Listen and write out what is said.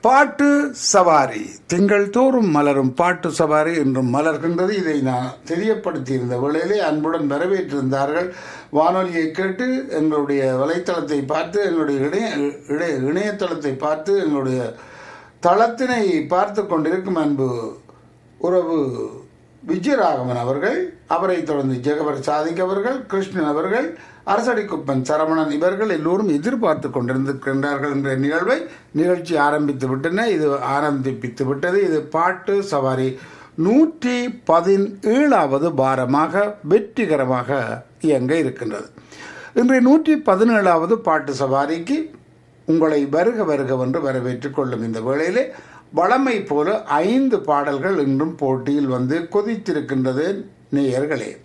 பாட்டு சவாரி திங்கள் தோறும் மலரும் பாட்டு சவாரி என்றும் மலர்கின்றது இதை நான் தெரியப்படுத்தியிருந்த வேளையிலே அன்புடன் வரவேற்றிருந்தார்கள் வானொலியை கேட்டு எங்களுடைய வலைத்தளத்தை பார்த்து எங்களுடைய இணைய இணைய இணையதளத்தை பார்த்து எங்களுடைய தளத்தினை பார்த்து கொண்டிருக்கும் அன்பு உறவு விஜயராகவன் அவர்கள் அவரை தொடர்ந்து ஜெகவர் சாதிக் அவர்கள் கிருஷ்ணன் அவர்கள் அரசடிக்குப்பன் சரவணன் இவர்கள் எல்லோரும் எதிர்பார்த்து கொண்டிருந்திருக்கின்றார்கள் என்ற நிகழ்வை நிகழ்ச்சி ஆரம்பித்து விட்டன இது ஆரம்பித்து விட்டது இது பாட்டு சவாரி நூற்றி பதினேழாவது பாரமாக வெற்றிகரமாக இயங்க இருக்கின்றது இன்றைய நூற்றி பதினேழாவது பாட்டு சவாரிக்கு உங்களை வருக வருகவென்று வரவேற்றுக் கொள்ளும் இந்த வேளையிலே வளமை போல ஐந்து பாடல்கள் இன்றும் போட்டியில் வந்து கொதித்திருக்கின்றது நேயர்களே